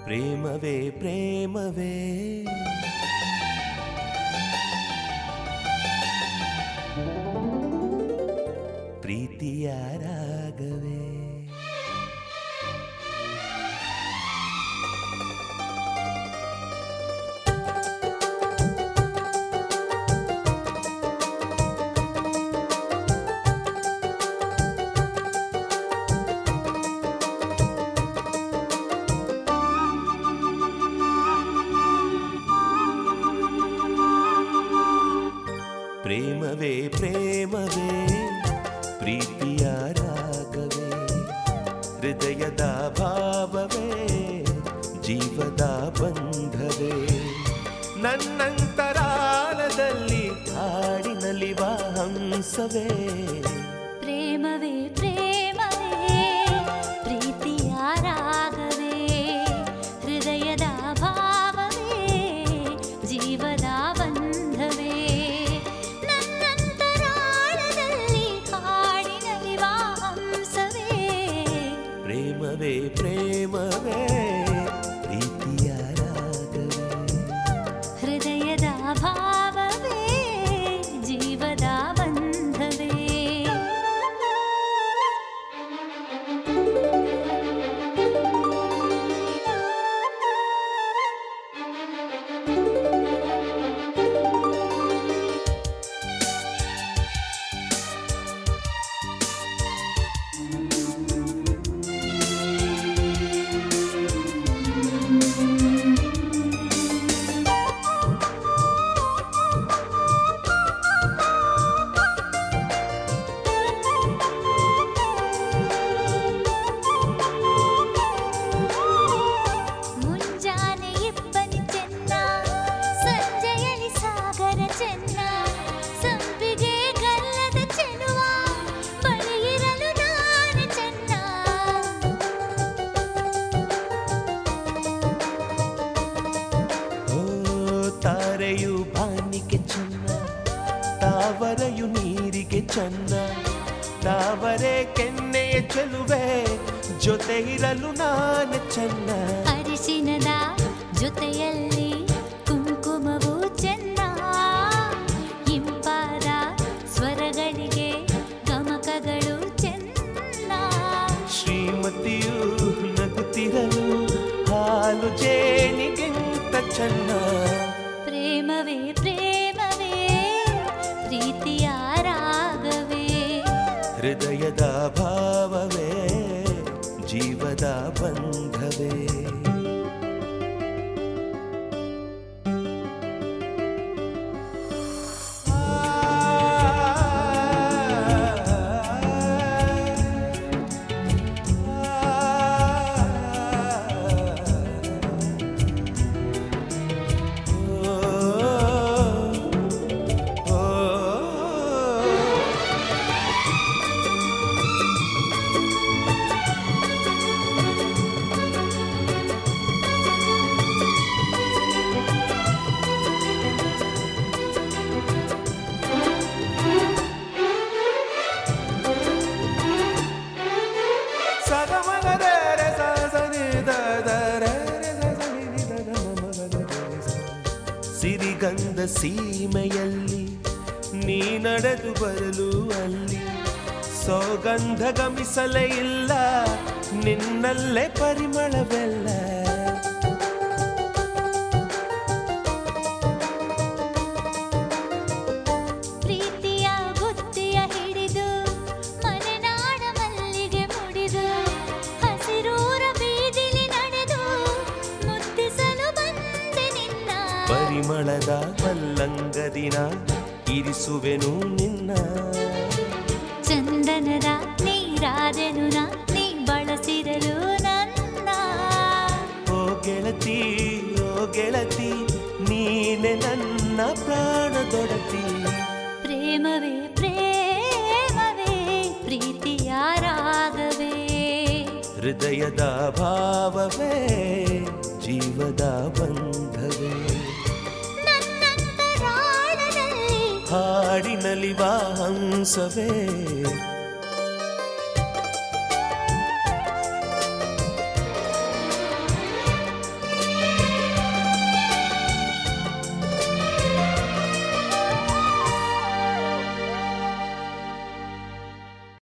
ಪ್ರೇಮವೇ ಪ್ರೇಮವೇ ಪ್ರೀತಿಯ ರಾಗವೇ ಪ್ರೇಮವೇ ಪ್ರೇಮವೇ ಪ್ರೀತಿಯ ರಾಗವೇ ಹೃದಯದ ಭಾವವೇ ಜೀವದ ಬಂಧವೇ ನನ್ನಂತರಾಳದಲ್ಲಿ ಹಾಡಿನಲಿವ ಹಂಸವೇ ಪ್ರೇಮವೇ ಪ್ರೇಮವೇ ಪ್ರೀತಿಯ ರಾಗವೇ ಹೃದಯದ ಭಾವವೇ ಜೀವದ ಬಂಧವೇ ನನ್ನಂತರಾಳದಲ್ಲಿ ಹಾಡಿನಲಿವ ಹಂಸವೇ ಪ್ರೇಮವೇ ಪ್ರೇಮವೇ ಪ್ರೀತಿಯ ರಾಗವೇ ಹೃದಯದ ಭಾವವೇ ಜೀವದ ಬಂಧವೇ ಮುಂಜಾನೆ ಇಬ್ಬನಿ ಚೆನ್ನ ಸಂಜೆಯಲಿ ಸಾಗರ ಚೆನ್ನ ಸಂಪಿಗೆ ಗಲ್ಲದ ಚೆನ್ನುವ ಬಳಿಯಿರಲು ನಾನು ಚೆನ್ನ ಓ ತಾರೆಯು ಬಾನಿಗೆ ಚೆನ್ನ ತಾವರೆಯು ನೀರಿಗೆ ಚೆನ್ನ ತಾವರೆ ಕೆನ್ನೆಯ ಚೆಲುವೆ ಜೊತೆ ಇರಲು ನಾನು ಚೆನ್ನ ಅರಿಶಿನದ ಜೊತೆಯಲ್ಲಿ ಕುಂಕುಮವು ಚೆನ್ನ ಇಂಪಾದ ಸ್ವರಗಳಿಗೆ ಗಮಕಗಳು ಚೆನ್ನ ಶ್ರೀಮತಿಯು ನಗುತ್ತಿರಲು ಹಾಲು ಜೇನಿಗಿಂತ ಚೆನ್ನ ಪ್ರೇಮವೇ ಪ್ರೇಮವೇ ಪ್ರೀತಿಯ ರಾಗವೇ ಹೃದಯದ ಭಾವವೇ ಜೀವದ ಬಂಧವೇ ಸಿರಿಗಂಧ ಸೀಮೆಯಲ್ಲಿ ನೀ ನಡೆದು ಬರಲು ಅಲ್ಲಿ ಸೌಗಂಧ ಗಮಿಸಲೇ ಇಲ್ಲ ನಿನ್ನಲ್ಲೇ ಪರಿಮಳವೆಲ್ಲ ಪ್ರೀತಿಯ ಬುದ್ಧಿಯ ಹಿಡಿದು ಮಲೆನಾಡ ಮಲ್ಲಿಗೆ ಮುಡಿದು ಹಸಿರೂರ ಬೀದಿಲಿ ನಡೆದು ಮುತ್ತಿಸಲು ಬಂದೆ ನಿನ್ನ ಪರಿಮಳದ ಮಲ್ಲಂಗದಿನ ಇರಿಸುವೆನು ನಿನ್ನ ಚಂದನದ ನೀರಾದೆನು ನಾ ನೀ ಬಳಸಿರಲು ನನ್ನ ಓ ಗೆಳತಿ ಓ ಗೆಳತಿ ನೀನೆ ನನ್ನ ಪ್ರಾಣದೊಡತಿ ಪ್ರೇಮವೇ ಪ್ರೇಮವೇ ಪ್ರೀತಿಯ ರಾಗವೇ ಹೃದಯದ ಭಾವವೇ ಜೀವದ ಬಂಧವೇ ನನ್ನಂತರಾಳದಲ್ಲಿ ಹಾಡಿನಲಿವ ಹಂಸವೇ